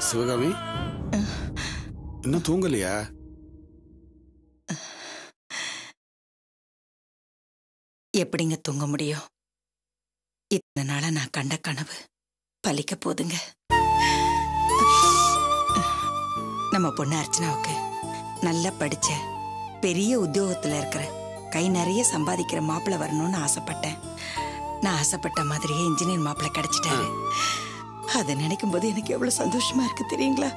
சிவகாமி இன்னும் தூங்கலையா எப்படிங்க தூங்க முடியும் இத்தனை நாளா நான் கண்ட கனவு பலிக்க போதுங்க நம்ம பொண்ணு அர்ச்சனாவுக்கு நல்லா படிச்ச பெரிய உத்தியோகத்துல இருக்கிற கை நிறைய சம்பாதிக்கிற மாப்பிள்ளை வரணும்னு ஆசைப்பட்டேன் நான் ஆசைப்பட்ட மாதிரியே இன்ஜினியர் மாப்பிள்ளை கிடைச்சிட்டாரு அதை நினைக்கும் போது எனக்கு எவ்வளவு சந்தோஷமா இருக்கு தெரியுங்களா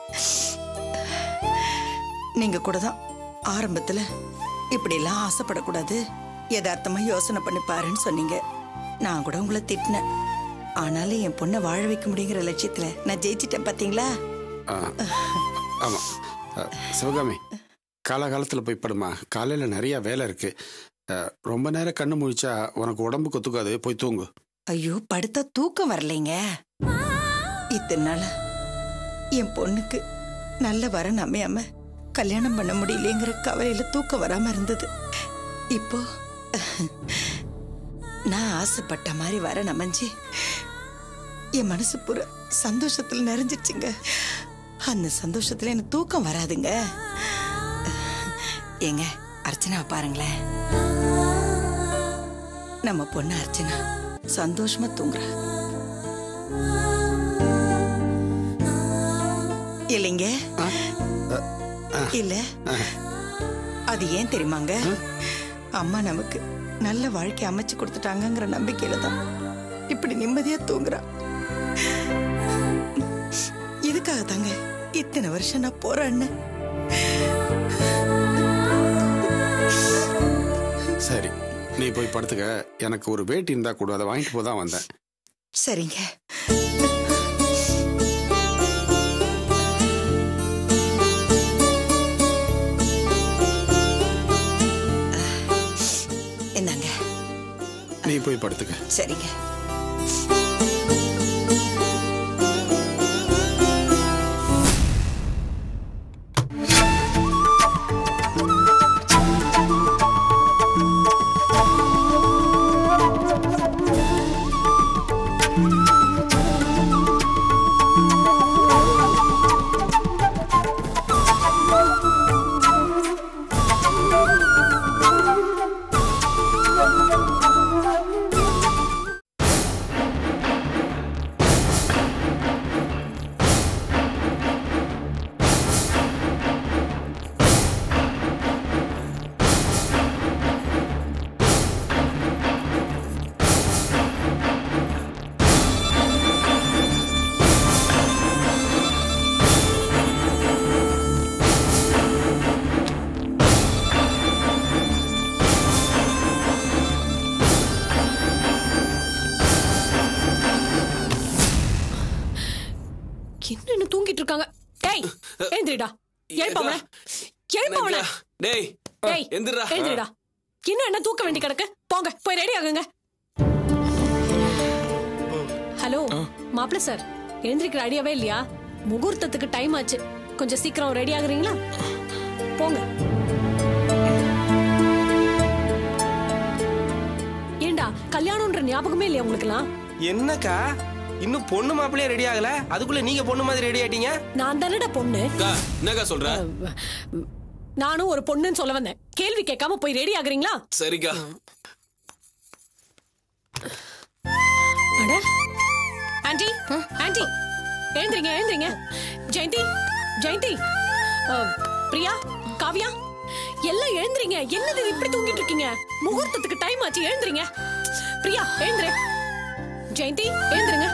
நீங்க கூட தான் ஆரம்பத்துல இப்படி எல்லாம் ஆசைப்படக்கூடாது யதார்த்தமா யோசனை பண்ணி பாருன்னு சொன்னீங்க நான் கூட உங்களை திட்டினேன் ஆனாலும் என் பொண்ணை வாழ வைக்க முடியுங்கிற லட்சியத்துல நான் ஜெயிச்சிட்டேன் பாத்தீங்களா ஆ, ஆமா ஆ, சிவகாமி காலகாலத்தில் போய் படுமா காலையில் நிறைய வேலை இருக்கு ஆ, ரொம்ப நேரம் கண்ணு முழிச்சா உனக்கு உடம்பு கொத்துக்காது போய் தூங்கு ஐயோ படுத்தா தூக்கம் வரலைங்க இத்தனை நாளா என் பொண்ணுக்கு நல்ல வரன் அமையாம கல்யாணம் பண்ண முடியலையேங்கிற கவலையில தூக்கம் வராம இருந்தது இப்போ நான் ஆசைப்பட்ட மாதிரி வரன் அமைஞ்சு என் மனசு பூரா சந்தோஷத்துல நிறைஞ்சிருச்சுங்க அந்த சந்தோஷத்துல எனக்கு தூக்கம் வராதுங்க ஏங்க அர்ச்சனாவை பாருங்களேன் நம்ம பொண்ணு அர்ச்சனா சந்தோஷமா தூங்குறா இல்லைங்க இல்ல அது ஏன் தெரியுமாங்க அம்மா நமக்கு நல்ல வாழ்க்கை அமைச்சு கொடுத்துட்டாங்கங்கிற நம்பிக்கையில தான் இப்படி நிம்மதியா தூங்குறா இதுக்காக தாங்க இத்தனை வருஷம் நான் போறேன்னு சரி நீ போய் படுத்துக்க எனக்கு ஒரு வேட்டி இருந்தா கூட அதை வாங்கிட்டு போதான் வந்தேன் சரிங்க என்னங்க நீ போய் படுத்துக்க சரிங்க என்னன்னு தூங்கிட்டு இருக்காங்க டேய் எழுந்திரிடா எழுப்பாமல எழுப்பாமல டேய் டேய் எந்திரா எழுந்திரிடா இன்னும் என்ன தூக்க வேண்டி கிடக்கு போங்க போய் ரெடி ஆகுங்க ஹலோ மாப்பிள்ள சார் எழுந்திரிக்கிற ஐடியாவே இல்லையா முகூர்த்தத்துக்கு டைம் ஆச்சு கொஞ்சம் சீக்கிரம் ரெடி ஆகுறீங்களா போங்க ஏண்டா கல்யாணம்ன்ற ஞாபகமே இல்லையா உங்களுக்குலாம் என்னக்கா இன்னும் பொண்ணு மாப்பிள்ளையே ரெடி ஆகல அதுக்குள்ள நீங்க பொண்ணு மாதிரி ரெடி ஆயிட்டீங்க நான் தானடா பொண்ணு அக்கா என்னக்கா சொல்ற நானும் ஒரு பொண்ணுன்னு சொல்ல வந்தேன் கேள்வி கேட்காம போய் ரெடி ஆகுறீங்களா சரிக்கா அட ஆண்டி ஆண்டி எழுந்திரிங்க எழுந்திரிங்க ஜெயந்தி ஜெயந்தி அஹ், பிரியா காவியா எல்லாம் எழுந்திரிங்க என்னது இது இப்படி தூங்கிட்டு இருக்கீங்க முகூர்த்தத்துக்கு டைம் ஆச்சு எழுந்திரிங்க பிரியா எழுந்திரு ஜெயந்தி எழுந்திருங்க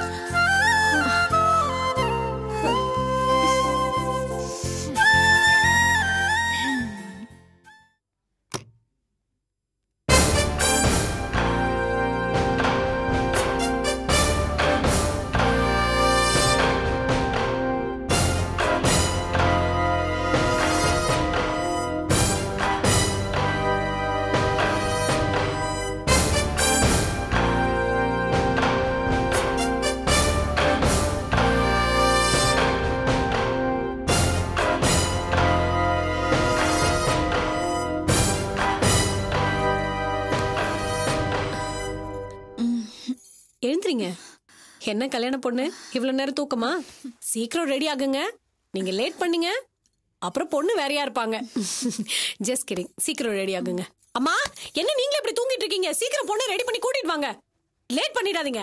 என்ன கல்யாண பொண்ணு இவ்வளவு நேரம் தூக்கமா சீக்கிரம் ரெடி ஆகுங்க நீங்க லேட் பண்ணீங்க அப்புறம் பொண்ணு வேறையா இருப்பாங்க ஜஸ்ட் கிடிங் சீக்கிரம் ரெடி ஆகுங்க அம்மா என்ன நீங்களே இப்படி தூங்கிட்டு இருக்கீங்க சீக்கிரம் பொண்ணு ரெடி பண்ணி கூட்டிட்டு வாங்க லேட் பண்ணிடாதீங்க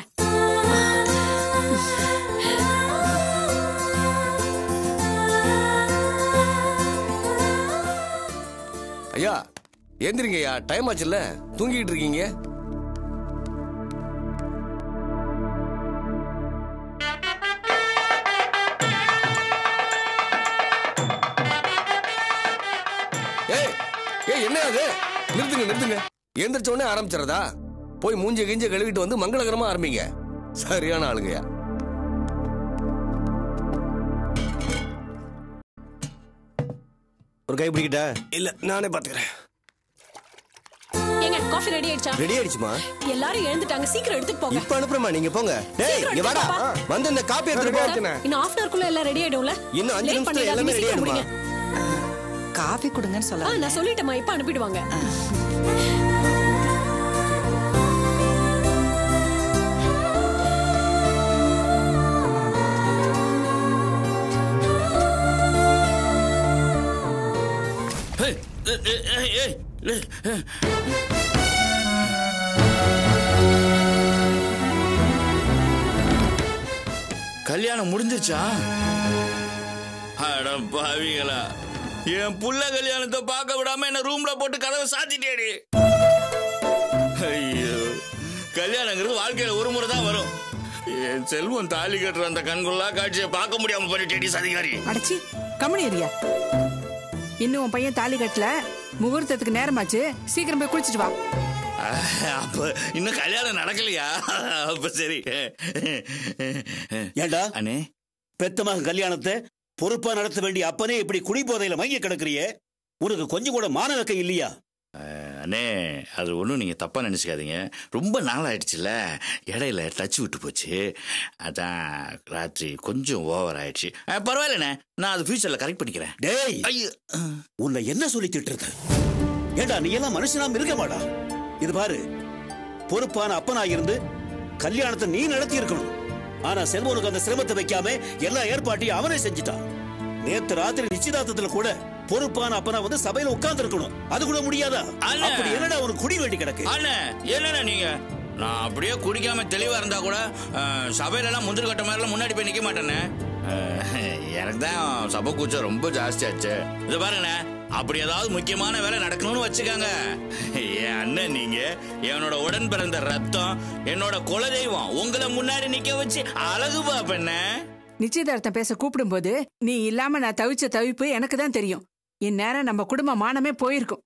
ஐயா எந்திரிங்க ஐயா டைம் ஆச்சுல்ல தூங்கிட்டு இருக்கீங்க ஏய் ஏய் என்ன அது நிறுத்துங்க நிறுத்துங்க எந்திரிச்ச உடனே ஆரம்பிச்சிடறதா போய் மூஞ்ச கிஞ்ச கழுவிட்டு வந்து மங்களகரமா ஆரம்பிங்க சரியான ஆளுங்கய்யா ஒரு கை பிடிக்கிட்ட இல்ல நானே பாத்துக்கிறேன் ஏங்க காஃபி ரெடி ஆயிடுச்சா ரெடி ஆயிடுச்சுமா எல்லாரும் எழுந்துட்டாங்க சீக்கிரம் எடுத்துட்டு போங்க இப்ப அனுப்புறமா நீங்க போங்க டேய் சீக்கிரம் இங்க வாடா எடுத்துட்டு வந்து இந்த காப்பி எடுத்துட்டு போ சார், இன்னும் half அன் குள்ள எல்லாம் ரெடி ஆயிடும்ல இன்னும் அஞ்சு Late நிமிஷத்துல பண்ணிடாதீங்க, எல்லாமே ready சீக்கிரம் ஆயிடுமா? முடிங்க. காஃபி கொடுங்கன்னு ஆ சொல்ல நான் சொல்லிட்டேம்மா இப்ப அனுப்பிடுவாங்க கல்யாணம் முடிஞ்சிருச்சா அட பாவிகளா என் புள்ள கல்யாணத்தை பார்க்க விடாம என்ன ரூம்ல போட்டு கதவை சாத்திட்டேடி ஐயோ கல்யாணங்கிறது வாழ்க்கையில ஒரு முறை தான் வரும் என் செல்வம் தாலி கட்டுற அந்த கண்கொள்ளா காட்சியை பார்க்க முடியாம பண்ணிட்டேடி சதிகாரி அடைச்சி கம்மனி ஏரியா இன்னும் உன் பையன் தாலி கட்டல முகூர்த்தத்துக்கு நேரமாச்சு சீக்கிரம் போய் குளிச்சிட்டு வா அப்ப இன்னும் கல்யாணம் நடக்கலையா அப்ப சரி ஏண்டா அண்ணே பெத்த மகன் கல்யாணத்தை பொறுப்பா நடத்த வேண்டிய அப்பனே இப்படி குடி போதையில மயங்கி கிடக்குறியே உனக்கு கொஞ்சம் கூட மானவக்கம் இல்லையா அண்ணே அது ஒன்றும் நீங்கள் தப்பாக நினச்சிக்காதீங்க ரொம்ப நாள் ஆயிடுச்சுல்ல இடையில டச் விட்டு போச்சு அதான் ராத்திரி கொஞ்சம் ஓவர் ஆயிடுச்சு அஹ், பரவாயில்லண்ணே நான் அது ஃபியூச்சரில் கரெக்ட் பண்ணிக்கிறேன் டேய் ஐயோ உன்னை என்ன சொல்லி திட்டுறது ஏண்டா நீ எல்லாம் மனுஷனாம் இருக்க மாடா இது பாரு பொறுப்பான அப்பனா இருந்து கல்யாணத்தை நீ நடத்தி இருக்கணும் ஆனா செல்வனுக்கு அந்த சிரமத்தை வைக்காம எல்லா ஏற்பாட்டையும் அவனே செஞ்சுட்டான் நேத்து ராத்திரி நிச்சயதார்த்தத்துல கூட பொறுப்பான அப்பனா வந்து சபையில உட்கார்ந்து இருக்கணும் அது கூட முடியாதா அண்ணே. அப்படி என்னடா உனக்கு குடி வேண்டி கிடக்கு அண்ணே என்னண்ணே நீங்க நான் அப்படியே குடிக்காம தெளிவா இருந்தா கூட அஹ், சபையில எல்லாம் முந்திரி கட்ட மாதிரிலாம் முன்னாடி போய் நிக்க மாட்டேனே அஹ், எனக்கு தான் சபை கூச்சம் ரொம்ப ஜாஸ்தியாச்சு இது பாருங்கண்ணே அப்படி ஏதாவது முக்கியமான வேலை நடக்கணும்னு வச்சுக்காங்க என் அண்ணன் நீங்க என்னோட உடன் பிறந்த ரத்தம் என்னோட குலதெய்வம் உங்களை முன்னாடி நிக்க வச்சு அழகு பாப்பண்ணே நிச்சயதார்த்தம் பேச கூப்பிடும்போது நீ இல்லாம நான் தவிச்ச தவிப்பு எனக்கு தான் தெரியும் இந்நேரம் நம்ம குடும்ப மானமே போயிருக்கும்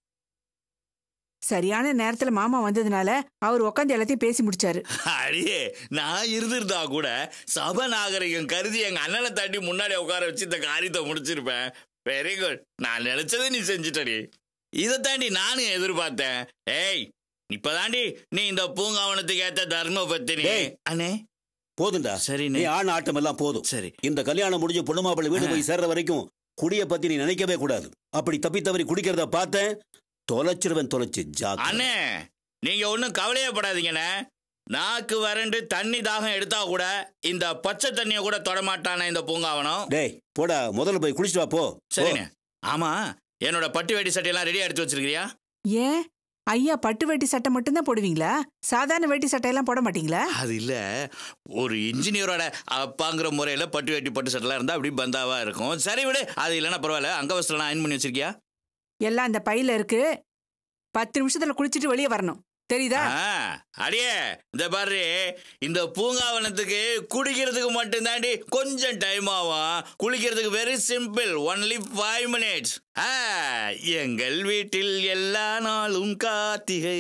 சரியான நேரத்துல மாமா வந்ததுனால அவர் உட்காந்து எல்லாத்தையும் பேசி முடிச்சாரு அடியே நான் இருந்திருந்தா கூட சபை நாகரிகம் கருதி எங்க அண்ணனை தாண்டி முன்னாடி உட்கார வச்சு இந்த காரியத்தை முடிச்சிருப்பேன் வெரி குட் நான் நினைச்சதை நீ செஞ்சுட்டடி இதை தாண்டி நானும் எதிர்பார்த்தேன் ஏய் இப்பதாண்டி நீ இந்த பூங்காவனத்துக்கு ஏத்த தர்ம பத்தினி டேய். அண்ணே போதும்டா சரிண்ணே. நீ ஆண் ஆட்டம் எல்லாம் போதும் சரி இந்த கல்யாணம் முடிஞ்ச பொண்ணு மாப்பிள்ளை வீடு போய் சேர்ற வரைக்கும் குடிய பத்தி நீ நினைக்கவே கூடாது அப்படி தப்பி தவறி குடிக்கிறத பார்த்தேன் தொலைச்சிருவன் தொலைச்சு ஜாக் அண்ணே நீங்க ஒன்றும் கவலையே படாதீங்கண்ணே நாக்கு வறண்டு தண்ணி தாகம் எடுத்தா கூட இந்த பச்சை தண்ணியை கூட தொடமாட்டானே இந்த பூங்காவனம் டேய் போடா முதல்ல போய் குளிச்சுட்டு வா போ சரிண்ணே ஆமா என்னோட பட்டு வேட்டி சட்டையெல்லாம் ரெடியா எடுத்து வச்சிருக்கிறியா ஏன் ஐயா பட்டு வேட்டி சட்டை மட்டும்தான் போடுவீங்களா சாதாரண வேட்டி சட்டையெல்லாம் போட மாட்டீங்களா அது இல்ல ஒரு இன்ஜினியரோட அப்பாங்கிற முறையில பட்டு வேட்டி பட்டு சட்டெல்லாம் இருந்தா அப்படி பந்தாவா இருக்கும் சரி விடு அது இல்லைன்னா பரவாயில்ல அங்கவஸ்திரம் அயன் பண்ணி வச்சிருக்கியா எல்லாம் அந்த பையில இருக்கு பத்து நிமிஷத்துல குளிச்சிட்டு வெளியே வரணும் தெரியுதா ஆ, அடியே இந்த பாரு இந்த பூங்காவனத்துக்கு குடிக்கிறதுக்கு மட்டும் தாண்டி கொஞ்சம் டைம் ஆகும் குளிக்கிறதுக்கு very simple only five minutes எங்கள் வீட்டில் எல்லா நாளும் கார்த்திகை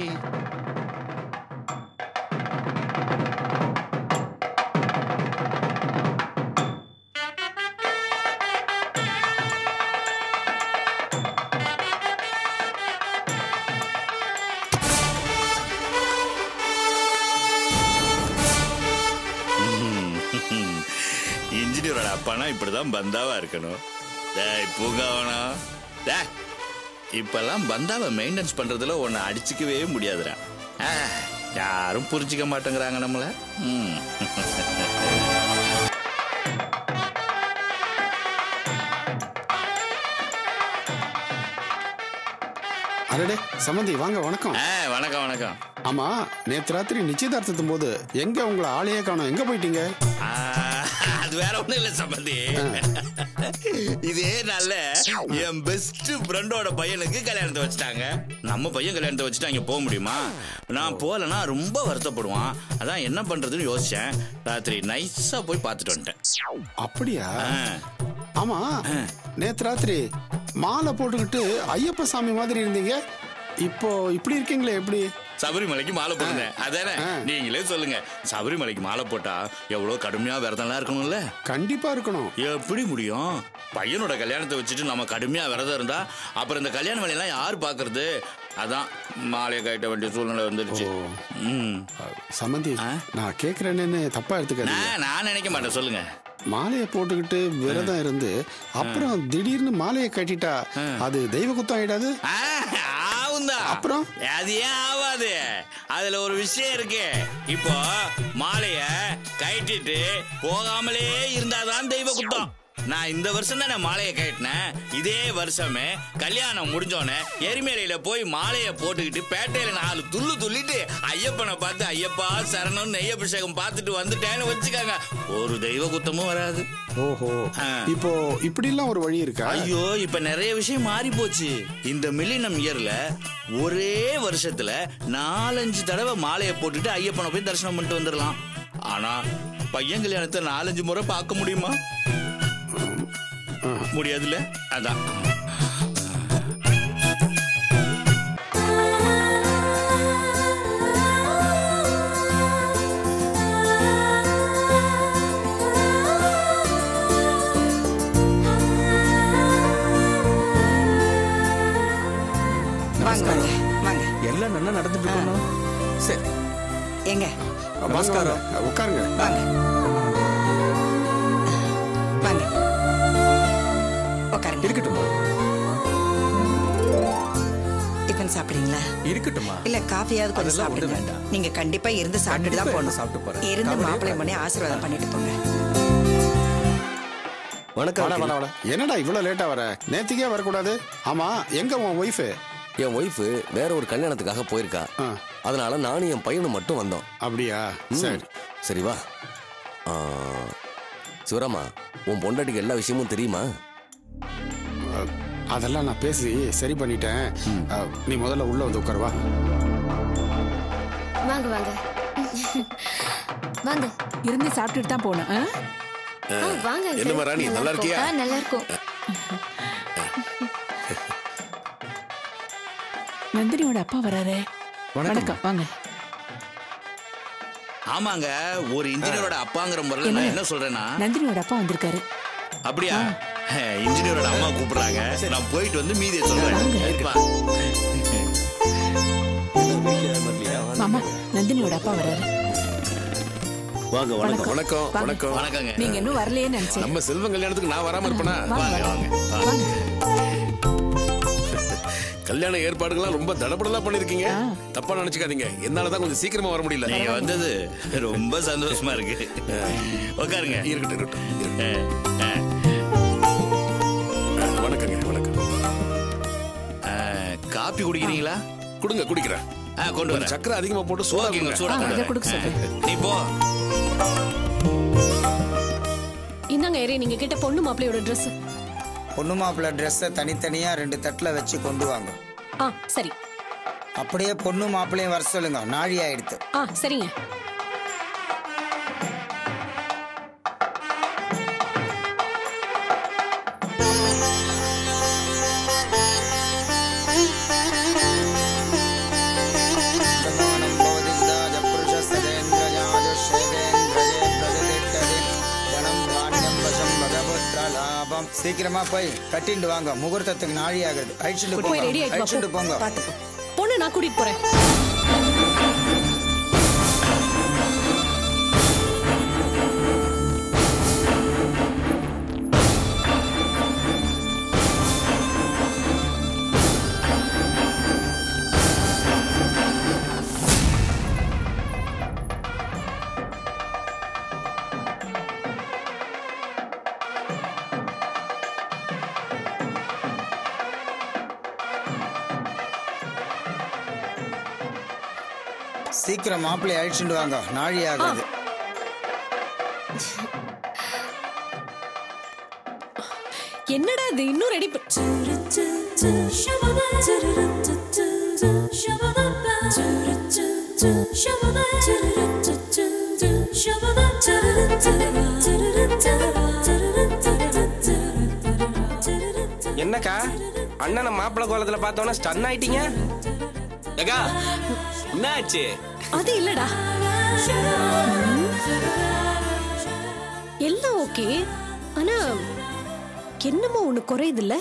இன்ஜினியரோட அப்பானா இப்படிதான் பந்தாவா இருக்கணும் டேய் பூங்காவனம் டேய் இப்பெல்லாம் பந்தாவை மெயின்டெனன்ஸ் பண்றதுல உன்னை அடிச்சுக்கவே முடியாதுடா ஆ, யாரும் புரிஞ்சிக்க மாட்டேங்கிறாங்க நம்மள ம். அடடே சம்மந்தி வாங்க வணக்கம் ஆ, வணக்கம் வணக்கம் ஆமா நேத்து ராத்திரி நிச்சயதார்த்தத்தும் போது எங்க உங்களை ஆளையே காணோம் எங்க போயிட்டீங்க ஆ, அது வேற ஒண்ணும் இல்ல சம்பந்தி இதே நல்ல என் பெஸ்ட் ஃப்ரெண்டோட பையனுக்கு கல்யாணத்தை வச்சுட்டாங்க நம்ம பையன் கல்யாணத்தை வச்சுட்டு அங்க போக முடியுமா நான் போகலன்னா ரொம்ப வருத்தப்படுவான் அதான் என்ன பண்றதுன்னு யோசிச்சேன் ராத்திரி நைஸா போய் பார்த்துட்டு வந்துட்டேன் அப்படியா ஆ. ஆமா நேத்து ராத்திரி மாலை போட்டுக்கிட்டு ஐயப்ப சாமி மாதிரி இருந்தீங்க இப்போ இப்படி இருக்கீங்களே எப்படி சபரிமலைக்கு மாலை போடுங்க அதானே ஆ. நீங்களே சொல்லுங்க சபரிமலைக்கு மாலை போட்டா எவ்வளவு கடுமையா விரதம்லாம் இருக்கணும்ல கண்டிப்பா இருக்கணும் எப்படி முடியும் பையனோட கல்யாணத்தை வச்சுட்டு நம்ம கடுமையா விரதம் இருந்தா அப்புறம் இந்த கல்யாண வேலையெல்லாம் யார் பாக்குறது அதான் மாலையை கட்ட வேண்டிய சூழ்நிலை வந்துருச்சு ம். சம்மந்தி ஆ? நான் கேக்குறேன்னு தப்பா எடுத்துக்காதீங்க நான் நான் நினைக்க மாட்டேன் சொல்லுங்க மாலையை போட்டுக்கிட்டு விரதம் இருந்து அப்புறம் திடீர்னு மாலையை கட்டிட்டா அது தெய்வ குத்தம் ஆயிடாது ஆ, ஆவும்தான். அப்புறம்? அது ஏன் ஆவாது அதுல ஒரு விஷயம் இருக்கு இப்போ மாலைய கட்டிட்டு போகாமலே இருந்தாதான் தெய்வ குத்தம் நான் இந்த வருஷம் தானே மாலையை கட்டினேன் இதே வருஷமே கல்யாணம் முடிஞ்சோடனே எரிமலையில போய் மாலையை போட்டுக்கிட்டு பேட்டையில நாலு துள்ளு துள்ளிட்டு ஐயப்பனை பார்த்து ஐயப்பா சரணம் நெய் அபிஷேகம் பார்த்துட்டு வந்துட்டேன்னு வச்சுக்காங்க ஒரு தெய்வ குத்தமும் வராது ஓஹோ ஆ. இப்போ இப்படி எல்லாம் ஒரு வழி இருக்கா ஐயோ இப்ப நிறைய விஷயம் மாறி போச்சு இந்த மில்லினம் இயர்ல ஒரே வருஷத்துல நாலஞ்சு தடவை மாலையை போட்டுட்டு ஐயப்பனை போய் தரிசனம் பண்ணிட்டு வந்துடலாம் ஆனா பையன் கல்யாணத்தை நாலஞ்சு முறை பார்க்க முடியுமா முடியாதுல்ல அதான் வாங்க வாங்க வாங்க எல்லாம் நல்லா நடந்துட்டு இருக்கணும் சரி எங்க நமஸ்காரம் உட்காருங்க வாங்க வாங்க உட்காருங்க இருக்கட்டுமா டிஃபன் சாப்பிடுறீங்களா இருக்கட்டுமா இல்ல காஃபியாவது கொஞ்சம் அதெல்லாம் ஒண்ணும் சாப்பிடுங்க வேண்டாம். நீங்க கண்டிப்பா இருந்து சாப்பிட்டு தான் கண்டிப்பா போகணும் இருந்து சாப்பிட்டு போறேன். இருந்து கவலையே மாப்பிள்ளை பண்ணி ஆசீர்வாதம் பண்ணிட்டு போங்க வணக்கம் வாடா வாடா வாடா என்னடா இவ்வளவு லேட்டா வர நேத்திக்கே வரக்கூடாது ஆமா எங்க உன் ஒய்ஃபு என் ஒய்ஃபு வேற ஒரு கல்யாணத்துக்காக போயிருக்கா ஆ. அதனால நானும் என் பையனும் மட்டும் வந்தோம் அப்படியா சரி சரி வா ஆ, சிவராமா உன் பொண்டாட்டிக்கு எல்லா விஷயமும் தெரியுமா அஹ், அதெல்லாம் நான் பேசி சரி பண்ணிட்டேன் அஹ், நீ முதல்ல உள்ள வந்து உட்காருவா வாங்க வாங்க வாங்க இருந்து சாப்பிட்டுட்டு தான் போகணும் ஆ? ஆ, வாங்க uncle. என்னம்மா ராணி, நல்லா இருக்கும். இருக்கியா? ஆ, நல்லா இருக்கும் நந்தினியோட அப்பா வராரு வணக்கம் வாங்க ஆமாங்க ஒரு இன்ஜினியரோட அப்பாங்கிற முறையில் நான் என்ன சொல்றேன்னா நந்தினியோட அப்பா வந்திருக்காரு அப்படியா இன்ஜினியரோட அம்மா கூப்பிடுறாங்க நான் போயிட்டு வந்து மீதியை சொல்றேன் வா. மாமா நந்தினியோட அப்பா வராரு வாங்க வணக்கம் வணக்கம் வாங்க. வணக்கம் வணக்கங்க நீங்க இன்னும் வரலையேன்னு நினைச்சேன் நம்ம செல்வம் கல்யாணத்துக்கு நான் வராம இருப்பேனா வாங்க வாங்க வாங்க வாங்க கல்யாண ஏற்பாடுகள்லாம் ரொம்ப தடபடலா பண்ணிருக்கீங்க தப்பா நினைச்சுக்காதீங்க என்னாலதான் கொஞ்சம் சீக்கிரமா வர முடியல நீங்க வந்தது ரொம்ப சந்தோஷமா இருக்கு உட்காருங்க இருக்கட்டும் இருக்கட்டும் ஆ, ஆ. வணக்கங்க வணக்கம் ஆ, காப்பி குடிக்கிறீங்களா கொடுங்க குடிக்கிறேன் ஆ, கொண்டு வரேன் சக்கரை அதிகமா போட்டு சூடா ஓகேங்க கொடுங்க. சூடா ஆ, கொண்டு அதை வரேன். கொடுக்க சொல்றேன். நீ போ இந்தாங்க ஏறி நீங்க கிட்ட பொண்ணு மாப்பிள்ளையோட Dress பொண்ணு மாப்பிள்ளை ட்ரெஸ்ஸை தனித்தனியாக ரெண்டு தட்டில் வச்சு கொண்டு வாங்க ஆ சரி அப்படியே பொண்ணு மாப்பிள்ளையும் வர சொல்லுங்க நாழி ஆயிடுத்து ஆ சரிங்க பிரமாணம் போதிதாஜ புருஷசதேந்திரயாஜுஷேவேந்திரயே பிரதிதிட்டதி தனம் தானியம் வசம் பகபுத்திர லாபம் சீக்கிரமா போய் கட்டிண்டு வாங்க முகூர்த்தத்துக்கு நாழி ஆகுது அழிச்சுட்டு போய் போங்க ரெடி ஆயிட்டு வா, அழிச்சுட்டு போ. போங்க பாத்துக்கோ பொண்ணு நான் கூட்டிட்டு போறேன் சீக்கிரம் மாப்பிள்ளை அழிச்சுட்டு வாங்க நாழி ஆகுது என்னடா இது இன்னும் ரெடி என்னக்கா அண்ணனை மாப்பிள்ளை கோலத்துல பார்த்தோன்னே ஸ்டன் ஆயிட்டீங்க ஏக்கா என்னாச்சு அது இல்லடா எல்லாம் ஓகே ஆனா என்னமோ ஒண்ணு குறையுது இல்ல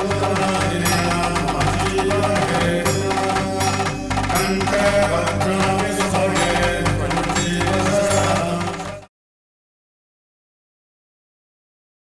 கண்ட